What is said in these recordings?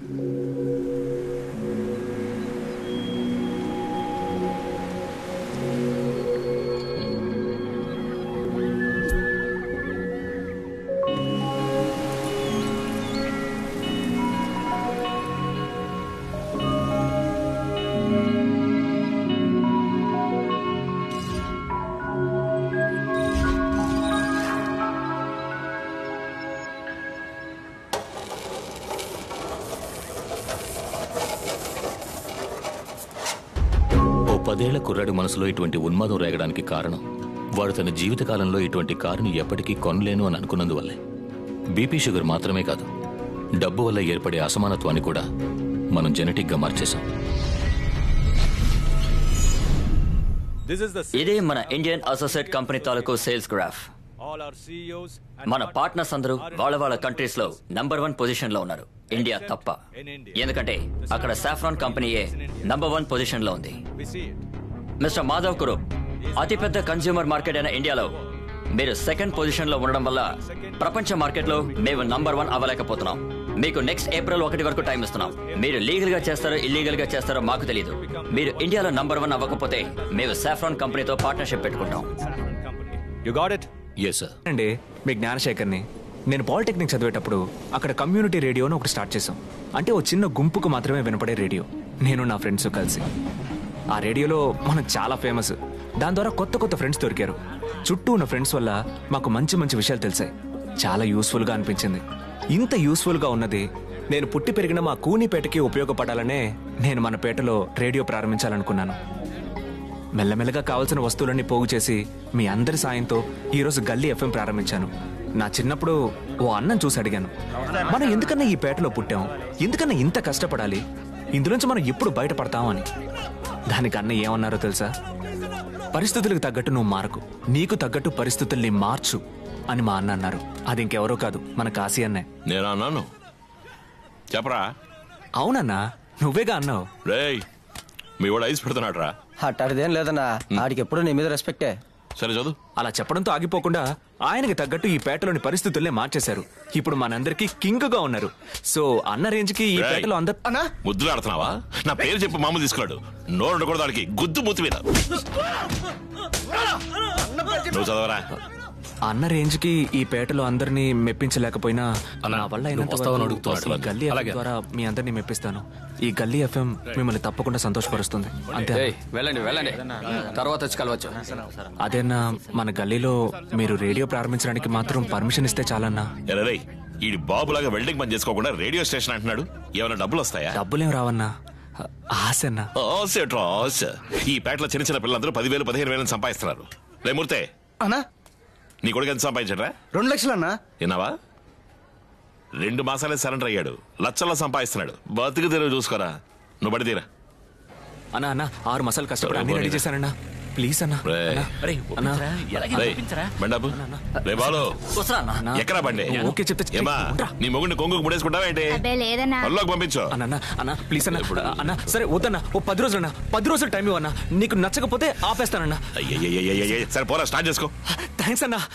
ఓ పదేళ్ల కుర్రాడి మనసులో ఇటువంటి ఉన్మాదం రేగడానికి కారణం వాడు తన జీవితకాలంలో ఇటువంటి కారుని ఎప్పటికీ కొనలేను అని అనుకున్నందువల్లే బీపీ షుగర్ మాత్రమే కాదు డబ్బు వల్ల ఏర్పడే అసమానత్వాన్ని కూడా మనం జెనెటిక్గా మార్చేశాం ఇదే మన ఇండియన్ అసోసియేట్ కంపెనీ తాలూకు సేల్స్ గ్రాఫ్ మన పార్ట్నర్స్ అందరూ వాళ్ళ వాళ్ళ కంట్రీస్ లో నంబర్ వన్ పొజిషన్ లో ఉన్నారు ఇండియా తప్ప ఎందుకంటే అక్కడ సాఫ్రాన్ కంపెనీయే నంబర్ వన్ పొజిషన్ లో ఉంది మిస్టర్ మాధవ్ కురు అతిపెద్ద కన్స్యూమర్ మార్కెట్ అయిన ఇండియాలో మీరు సెకండ్ పొజిషన్ లో ఉండడం వల్ల ప్రపంచ మార్కెట్ లో మేము నంబర్ వన్ అవ్వలేకపోతున్నాం మీకు నెక్స్ట్ ఏప్రిల్ ఒకటి వరకు టైం ఇస్తున్నాం మీరు లీగల్ గా చేస్తారో ఇల్లీగల్ గా చేస్తారో మాకు తెలియదు మీరు ఇండియాలో నంబర్ వన్ అవ్వకపోతే మేము సాఫ్రాన్ కంపెనీతో పార్ట్నర్షిప్ పెట్టుకుంటాం you got it yes sir అండి మీ జ్ఞానశేఖర్ని నేను పాలిటెక్నిక్ చదివేటప్పుడు అక్కడ కమ్యూనిటీ రేడియోని ఒకటి స్టార్ట్ చేసాం అంటే ఓ చిన్న గుంపుకు మాత్రమే వినపడే రేడియో నేను నా ఫ్రెండ్స్ కలిసి ఆ రేడియోలో మనం చాలా ఫేమస్ దాని ద్వారా కొత్త కొత్త ఫ్రెండ్స్ దొరికారు చుట్టూ ఉన్న ఫ్రెండ్స్ వల్ల మాకు మంచి మంచి విషయాలు తెలిసాయి చాలా యూస్ఫుల్గా అనిపించింది ఇంత యూస్ఫుల్గా ఉన్నది నేను పుట్టి పెరిగిన మా కూనిపేటకి ఉపయోగపడాలనే నేను మన పేటలో రేడియో ప్రారంభించాలనుకున్నాను మెల్లమెల్లగా కావాల్సిన వస్తువులన్నీ పోగు చేసి మీ అందరి సాయంతో ఈరోజు గల్లీ ఎఫ్ఎం ప్రారంభించాను నా చిన్నప్పుడు ఓ అన్నం చూసి అడిగాను మనం ఎందుకన్నా ఈ పేటలో పుట్టాం ఎందుకన్నా ఇంత కష్టపడాలి ఇందులోంచి మనం ఎప్పుడు బయటపడతాం అని దానికి అన్న ఏమన్నారో తెలుసా పరిస్థితులకు తగ్గట్టు నువ్వు మారకు నీకు తగ్గట్టు పరిస్థితుల్ని మార్చు అని మా అన్న అన్నారు అది ఇంకెవరో కాదు మన కాశీ అన్నే నేను అన్నాను చెప్పరా అవునన్నా నువ్వేగా అన్నావు రేయ్ మీ వాడు ఐస్ పెడుతున్నాడు రా అట్టడిదేం లేదన్నా ఆడికి ఎప్పుడు నీ మీద రెస్పెక్టే సరే చదువు అలా చెప్పడంతో ఆగిపోకుండా ఆయనకి తగ్గట్టు ఈ పేటలోని పరిస్థితుల్నే మార్చేశారు ఇప్పుడు మనందరికీ కింగ్ గా ఉన్నారు సో అన్న రేంజ్ కి ఈ రేయ్. పేటలో అందరు అన్నా ముద్దులు ఆడుతున్నావా నా పేరు చెప్పి మామూలు తీసుకున్నాడు నోరు ఉండకూడదు దానికి గుద్దు మూతి మీద నువ్వు చదవరా అన్న రేంజ్ కి ఈ పేటలో అందరినీ మెప్పించలేకపోయినా అన్నా, నా వల్ల నువ్వు అయినంత వస్తావని వరకు అడుగుతున్నాడు. ఈ గల్లీ అలాగే. FM ద్వారా మీ అందరినీ మెప్పిస్తాను ఈ గల్లీ ఎఫ్ఎం మిమ్మల్ని తప్పకుండా సంతోషపరుస్తుంది అంతే వెళ్ళండి వెళ్ళండి తర్వాత వచ్చి కలవచ్చు అదేనా మన గల్లీలో మీరు రేడియో ప్రారంభించడానికి మాత్రం పర్మిషన్ ఇస్తే చాలన్నా ఎరా రేయ్ ఈ బాబులాగా వెల్డింగ్ పని చేసుకోకుండా రేడియో స్టేషన్ అంటున్నాడు ఏమైనా డబ్బులు వస్తాయా డబ్బులేం రావన్నా ఆశన్నా ఆశ ఏట్రా, ఆశ ఈ పేటలో చిన్న చిన్న పిల్లలందరూ పదివేలు పదిహేను వేలు సంపాదిస్తున్నారు రే మూర్తే అన్నా నీ కొడుకు ఎంత సంపాదించడరా రెండు లక్షలు అన్నా విన్నావా రెండు మాసాలే సరెండర్ అయ్యాడు లచ్చల్లో సంపాదిస్తున్నాడు బతుకు తెరువు చూసుకోరా నువ్వు బడి తీరా అన్నా అన్న ఆరు మసాలు కష్టపడి అన్ని రెడీ చేశానన్నా ప్లీజ్ అన్నా రే. అన్నా. అన్నా రేయ్, బండాపు రే బాలు వస్తున్నా అన్న. అన్నా. ఎక్కరా బండి నువ్వు ఓకే చెప్తే చెయ్యి. ఏమా ఉండ్రా. నీ మొగుడిని కొంగుకు ముడేసుకుంటావా ఏంటి అబ్బే లేదన్నా పనిలోకి పంపించు అన్న అన్న, అన్న ప్లీజ్ అన్న అన్న సరే వద్దన్న ఓ పది రోజులు అన్న పది రోజులు టైం ఇవ్వన్నా నీకు నచ్చకపోతే ఆపేస్తానన్నా అయ్యయ్యయ్యయ్యయ్య. సరే పోరా స్టార్ట్ చేసుకో థ్యాంక్స్ అన్నా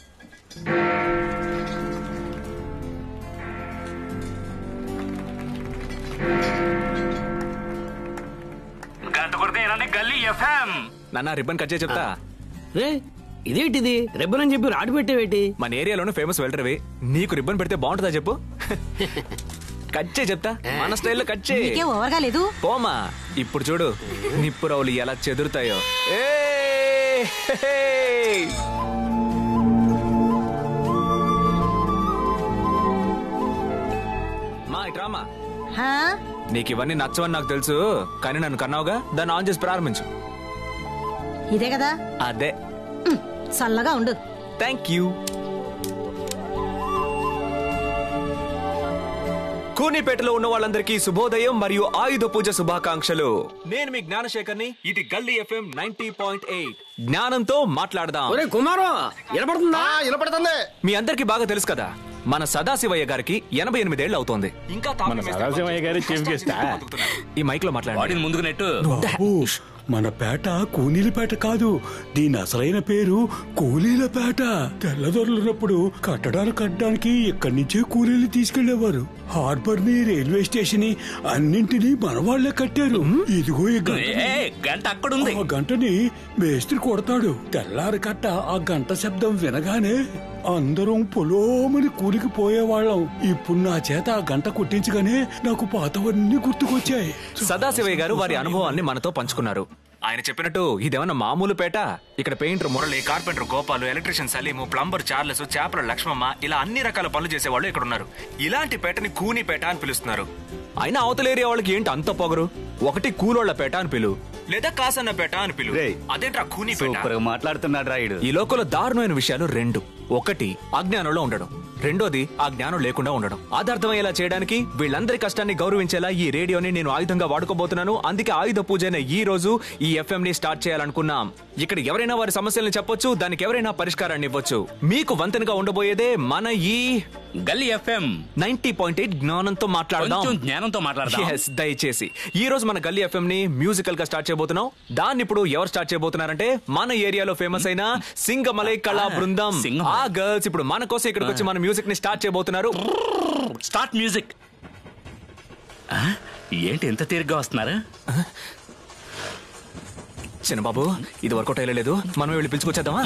గంట కొడితే ఏనండి గల్లీ ఎఫ్ఎం నాన్న రిబ్బన్ కట్ చేసి చెప్తా రే ఇదేంటిది రెబ్బన్ అని చెప్పి రాడు పెట్టేవేటి మన ఏరియాలోనే ఫేమస్ వెల్డర్వి నీకు రిబ్బన్ పెడితే బాగుంటుందా చెప్పు కట్ చేయి చెప్తా మన స్టైల్లో కట్ చేయి నీకే ఓవర్గా లేదు పోమా ఇప్పుడు చూడు నిప్పు రౌలు ఎలా చెదురుతాయో ఏ హే! మా ఇట్రామా హా? నీకు ఇవన్నీ నచ్చవని నాకు తెలుసు కానీ నన్ను కన్నావుగా దాన్ని ఆన్ చేసి ప్రారంభించు ఇదే కదా అదే ఉమ్, చల్లగా ఉండు థ్యాంక్ యూ కూనిపేటలో ఉన్న వాళ్ళందరికీ శుభోదయం మరియు ఆయుధ పూజ శుభాకాంక్షలు నేను మీ జ్ఞానశేఖర్ని ఇది గల్లీ ఎఫ్ఎం నైన్టీ పాయింట్ ఎయిట్ జ్ఞానంతో మాట్లాడదాం ఒరే కుమారం వినపడుతుందా వినపడుతుంది మీ అందరికీ బాగా తెలుసు కదా మన సదాశివయ్య గారికి ఎనభై ఎనిమిదేళ్లు అవుతోంది ఇంకా తాపీ మేస్త్రి సదాశివయ్య గారి చీఫ్ గెస్టా? ఈ మైక్ లో మాట్లాడండి వాడిని ముందుకు నెట్టు మన పేట కూలీలపేట కాదు దీని అసలైన పేరు కూలీలపేట తెల్లదొరలున్నప్పుడు కట్టడాలు కట్టడానికి ఇక్కడి నుంచే కూలీలు తీసుకెళ్లేవారు హార్బర్ ని రైల్వే స్టేషన్ ని అన్నింటినీ మన వాళ్లే కట్టారు ఇదిగో ఈ గంటని- ఏ, గంట అక్కడుంది. ఆ గంటని మేస్త్రి కొడతాడు తెల్లారి కట్ట ఆ గంట శబ్దం వినగానే అందరం పొలోమని కూలికి పోయేవాళ్ళం ఇప్పుడు నా చేత ఆ గంట కొట్టించగానే నాకు పాతవన్నీ గుర్తుకొచ్చాయి సదాశివయ్య గారు వారి అనుభవాన్ని మనతో పంచుకున్నారు ఆయన చెప్పినట్టు ఇదేమన్నా మామూలు పేట ఇక్కడ painter Murali carpenter Gopal electrician Salim plumber Charles చేపల లక్ష్మమ్మ ఇలా అన్ని రకాల పనులు చేసేవాళ్ళు ఇక్కడ ఉన్నారు ఇలాంటి పేటని కూని పేట అని పిలుస్తున్నారు అయినా అవతల ఏరియా వాళ్ళకి ఏంటి అంత పొగరు ఒకటి కూలోళ్ల పేట అని పిలు లేదా కాసన్న పేట అని పిలు అదేంట్రా కూని పేట మాట్లాడుతున్నాడు రాయుడు ఈ లోకంలో దారుణమైన విషయాలు రెండు ఒకటి అజ్ఞానంలో ఉండడం రెండోది ఆ జ్ఞానం లేకుండా ఉండడం అది అర్థమయ్యేలా చేయడానికి వీళ్ళందరి కష్టాన్ని గౌరవించేలా ఈ రేడియోని నేను ఆయుధంగా వాడుకోబోతున్నాను అందుకే ఆయుధ పూజ అయిన ఈ రోజు ఈ ఎఫ్ఎం ని స్టార్ట్ చేయాలనుకున్నాం ఇక్కడ ఎవరైనా వారి సమస్యల్ని చెప్పొచ్చు దానికి ఎవరైనా పరిష్కారాన్ని ఇవ్వచ్చు మీకు వంతెనగా ఉండబోయేదే మన ఈ గల్లీ ఎఫ్ఎం నైన్టీ పాయింట్ ఎయిట్ జ్ఞానంతో మాట్లాడదాం కొంచెం జ్ఞానంతో మాట్లాడదాం. Yes, దయచేసి ఈ రోజు మన గల్లీ ఎఫ్ఎం ని మ్యూజికల్ గా స్టార్ట్ చేయబోతున్నాం దాన్ని ఇప్పుడు ఎవరు స్టార్ట్ చేయబోతున్నారంటే మన ఏరియాలో ఫేమస్ అయిన సింగమలై కళా బృందం ఆ గర్ల్స్ ఇప్పుడు మన కోసం ఇక్కడికి వచ్చి మన మ్యూజిక్ ని స్టార్ట్ చేయబోతున్నారు స్టార్ట్ మ్యూజిక్ ఆ, ఏంటి ఎంత తీరిగ్గా వస్తున్నారు చిన్నబాబు ఇది వర్కౌట్ అయ్యలేదు మనం వెళ్ళి పిలుచుకొచ్చేద్దామా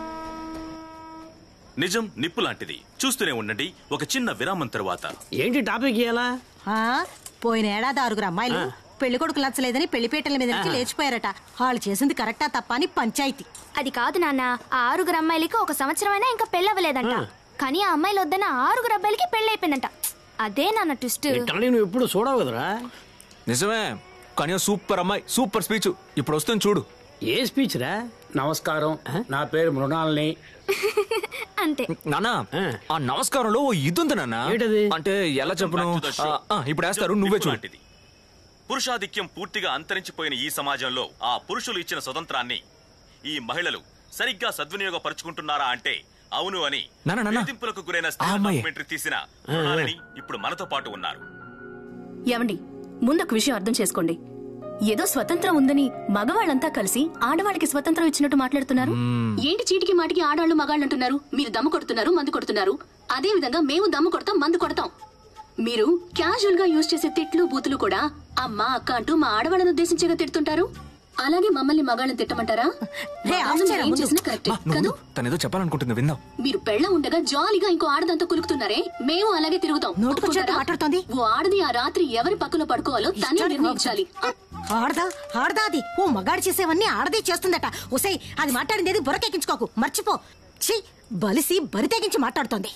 నిజం నిప్పు లాంటిది చూస్తూనే ఉండండి ఒక చిన్న విరామం తరువాత ఏంటి టాపిక్ ఇయ్యాలా ఆ, పోయిన ఏడాది ఆరుగురు అమ్మాయిలు పెళ్లి కొడుకు నచ్చలేదని పెళ్లిపేటల మీద నుంచి లేచిపోయారట వాళ్ళు చేసింది కరెక్టా తప్ప అని పంచాయతీ అది కాదు నాన్న ఆ ఆరుగురు అమ్మాయిలకి ఒక సంవత్సరమైనా ఇంకా పెళ్ళవలేదంట కానీ ఆ అమ్మాయిలు వద్దన్న ఆరుగురు అబ్బాయిలకి పెళ్లి అయిపోయిందంట అదే నాన్న ట్విస్ట్ ఇట్లా నువ్వు ఎప్పుడు చూడవు కదరా నిజమే కానీ సూపర్ అమ్మాయి సూపర్ స్పీచ్ ఇప్పుడు వస్తుంది చూడు ఏ స్పీచ్ రా నమస్కారం నా పేరు మృణాల్ని అంతే నానా ఆ నమస్కారంలో ఓ ఇది ఉంది నాన్న అంటే ఎలా చెప్పను ఆ, ఆ, ఇప్పుడు వేస్తారు నువ్వే చూడు లాంటిది పురుషాధిక్యం పూర్తిగా అంతరించిపోయిన ఈ సమాజంలో ఆ పురుషులు ఇచ్చిన స్వతంత్రాన్ని ఈ మహిళలు సరిగ్గా సద్వినియోగపరుచుకుంటున్నారా అంటే అవును అని నాన్న, నాన్న. వేధింపులకు గురైన ఆ స్త్రీ అమ్మాయే. డాక్యుమెంటరీ తీసిన మృణాలిని ఇప్పుడు మనతో పాటు ఉన్నారు ఏమండి ముందొక విషయం అర్థం చేసుకోండి ఏదో స్వతంత్రం ఉందని మగవాళ్ళంతా కలిసి ఆడవాళ్ళకి స్వతంత్రం ఇచ్చినట్టు మాట్లాడుతున్నారు ఏంటి చీటికి మాటికి ఆడవాళ్ళు మగాళ్ళు అంటున్నారు మీరు దమ్ము కొడుతున్నారు మందు కొడుతున్నారు అదే విధంగా మేము దమ్ము కొడతాం మందు కొడతాం మీరు క్యాజువల్ గా యూజ్ చేసే తిట్లు బూతులు కూడా అమ్మ అక్క అంటూ మా ఆడవాళ్ళని ఉద్దేశించగా తిడుతుంటారు అలాగే మమ్మల్ని మగాళ్ళని తిట్టమంటారా రే, మగాళ్ళని ఆశ్చర్యం ఏం ముందు. చేసినా కరెక్టే కదూ తనేదో చెప్పాలనుకుంటుంది విందాం మీరు పెళ్ళ ఉండగా జాలీగా ఇంకో ఆడదంతా కులుకుతున్నారే మేము అలాగే తిరుగుతాం నోటుకొచ్చినట్టు మాట్లాడుతోంది ఓ ఆడది ఆ రాత్రి ఎవరి పక్కలో పడుకోవాలో తనే నిర్ణయించాలి ఆడదా ఆడదా అది ఓ మగాడు చేసేవన్నీ ఆడదే చేస్తుందట ఒసై అది మాట్లాడింది బుర్రకెక్కించుకోకు మర్చిపో ఛీ బలిసి బరి తెగించి మాట్లాడుతోంది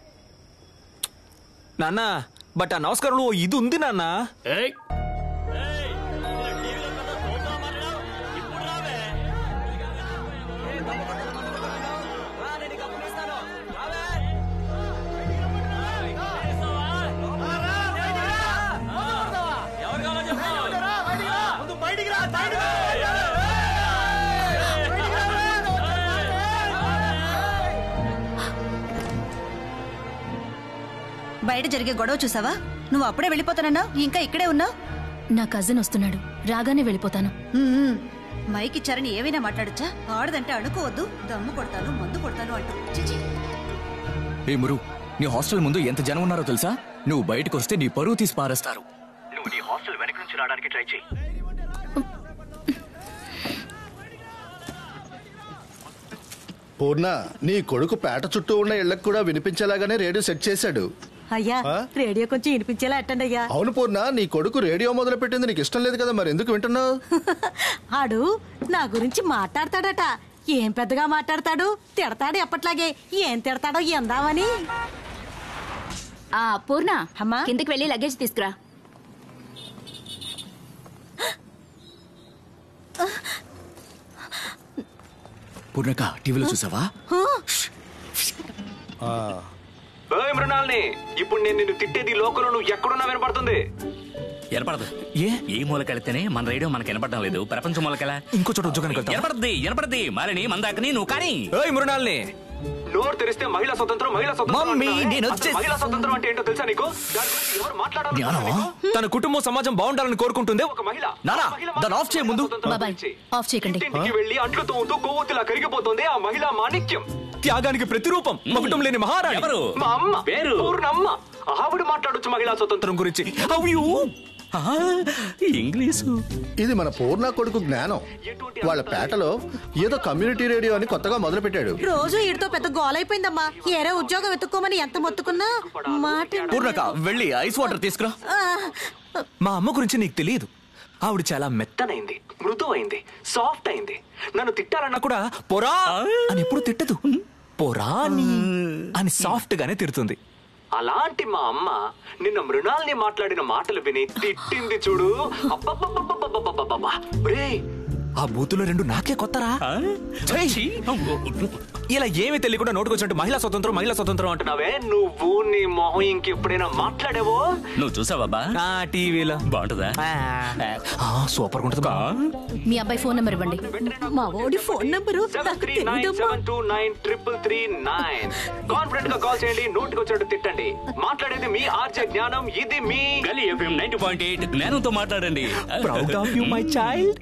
నాన్న బట్ ఆ నమస్కారంలో ఓ ఇది ఉంది నాన్న బయట జరిగే గొడవ చూసావా నువ్వు అప్పుడే వెళ్ళిపోతానన్నావు ఇంకా ఇక్కడే ఉన్నావు నా కజిన్ వస్తున్నాడు రాగానే వెళ్ళిపోతాను మైక్ ఇచ్చారని ఏవైనా మాట్లాడచ్చా ఆడదంటే అడుకోవద్దు దమ్ము కొడతాను మందు కొడతాను అంటూ చిచి ఏ మురు నీ హాస్టల్ ముందు ఎంత జనం ఉన్నారో తెలుసా నువ్వు బయటకు వస్తే నీ పరువు తీసి పారేస్తారు నువ్వు నీ హాస్టల్ వెనక నుంచి రావడానికి ట్రై చేయి పూర్ణ నీ కొడుకు పేట చుట్టూ ఉన్న ఇళ్లకు కూడా వినిపించేలాగానే రేడియో సెట్ చేశాడు అయ్యా ఆ? రేడియో కొంచెం వినిపించేలా ఎట్టండి అయ్యా అవును పూర్ణ నీ కొడుకు రేడియో మొదలు పెట్టింది నీకు ఇష్టం లేదు కదా మరి ఎందుకు వింటున్నావు ఆడు నా గురించి మాట్లాడతాడట ఏం పెద్దగా మాట్లాడతాడు తిడతాడు ఎప్పట్లాగే ఏం తిడతాడో ఎందామని ఆ పూర్ణ కిందకి వెళ్ళి లగేజ్ తీసుకురా పూర్ణక టీవీలో చూసావా ఏయ్ మృణాల్ని ఇప్పుడు నేను నిన్ను తిట్టేది లోకల్ నువ్వు ఎక్కడున్నా వినపడుతుంది వినపడదు ఏ ఏ మూలకెళ్తేనే మన రేడియో మనకి వినపడడం లేదు ప్రపంచం మూలకెలా ఇంకో చోట ఉద్యోగానికి వెళ్తావా? వినపడద్ది వినపడద్ది మరిని మన దాకని నువ్వు కానీ ఏయ్ మృణాల్ని నోరు తెరిస్తే మహిళా స్వతంత్రం మహిళా స్వతంత్రం మమ్మీ, అంటున్నావే? నేను అసలు వచ్చేసి- మహిళా స్వతంత్రం అంటే ఏంటో తెలుసా నీకు దాని గురించి ఎవరు మాట్లాడాలో తెలుసా జ్ఞానమా? నీకు? తన కుటుంబం సమాజం బాగుండాలని కోరుకుంటుంది ఒక మహిళ నానా దాన్ని ఆఫ్ చేయ ముందు బాబాయ్ ఆఫ్ చేయకండి ఇంటికి వెళ్లి అంట్లు తోముతూ కొవ్వొత్తిలా కరిగిపోతుంది ఆ మహిళా మాణిక్యం త్యాగానికి ప్రతిరూపం మకుటం లేని మహారాణి ఎవరు? మా అమ్మ పేరు పూర్ణమ్మ ఆవిడ మాట్లాడొచ్చు మహిళా స్వతంత్రం గురించి అవ్యూ ఇంగ్లీషు ఇది మన పూర్ణ కొడుకు జ్ఞానం వాళ్ళ పేటలో ఏదో కమ్యూనిటీ రేడియో అని కొత్తగా మొదలు పెట్టాడు రోజు ఈడితో పెద్ద గోలైపోయిందమ్మా ఏరే ఉద్యోగం వెతుక్కోమని ఎంత మొత్తుకున్నా మాట పూర్ణక వెళ్ళి ఐస్ వాటర్ తీసుకురా ఆ, మా అమ్మ గురించి నీకు తెలియదు ఆవిడ చాలా మెత్తనైంది మృదువైంది సాఫ్ట్ అయింది నన్ను తిట్టాలన్నా కూడా పొరా అని ఎప్పుడు తిట్టదు పొరాని అని సాఫ్ట్ గానే తిడుతుంది అలాంటి మా అమ్మ నిన్న మృణాల్ని మాట్లాడిన మాటలు విని తిట్టింది చూడు అబ్బబ్బబ్బబ్బబ్బబ్బబ్బబ్బబ్బా. ఒరేయ్, ఆ బూతులో రెండు నాకే కొత్తరా ఛీ! ఇలా ఏమీ తెలియకుండా నోటుకొచ్చినట్టు మహిళా స్వతంత్రం మహిళా స్వతంత్రం అంటున్నావే నువ్వు నీ మొహం ఇంకెప్పుడైనా మాట్లాడావో నువ్వు చూసావా ఆ టీవీలో బాగుంటుందా సూపర్ ఉంటుంది మీ అబ్బాయి ఫోన్ నెంబర్ ఇవ్వండి మా ఓడి ఫోన్ నంబరు నాకు తెలియదమ్మా కాన్ఫిడెంట్ గా కాల్ చేయండి నోటికి వచ్చినట్టు తిట్టండి మాట్లాడేది మీ ఆర్జే జ్ఞానం ఇది మీ Gali FM ninety point eight జ్ఞానంతో మాట్లాడండి proud of you my child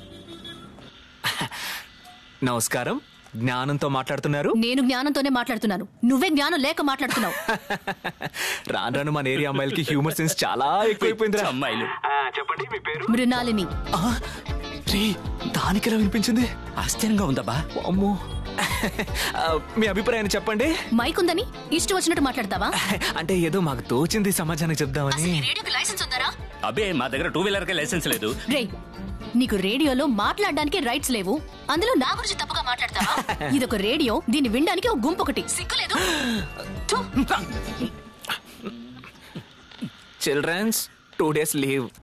నమస్కారం జ్ఞానంతో మాట్లాడుతున్నారు నేను జ్ఞానంతోనే మాట్లాడుతున్నాను నువ్వే జ్ఞానం లేక మాట్లాడుతున్నావు రాను రాను మన ఏరియా అమ్మాయిలకి హ్యూమర్ సెన్స్ చాలా ఎక్కువైపోయింది అమ్మాయిలు చెప్పండి మీ పేరు మృణాలిని రే దానికి ఎలా వినిపించింది ఆశ్చర్యంగా ఉందబ్బా అమ్మో ఆ, మీ అభిప్రాయాన్ని చెప్పండి మైక్ ఉందని ఇష్టం వచ్చినట్టు మాట్లాడతావా అంటే ఏదో మాకు తోచింది సమాజానికి చెప్దామని రేడియోకి లైసెన్స్ ఉందరా అబ్బే మా దగ్గర టూ వీలర్ కి లైసెన్స్ లేదు రే నీకు రేడియోలో మాట్లాడడానికి రైట్స్ లేవు అందులో నా గురించి తప్పుగా మాట్లాడతావా ఇదొక రేడియో దీన్ని వినడానికి ఒక గుంపు ఒకటి సిగ్గులేదు థు. Children's two days leave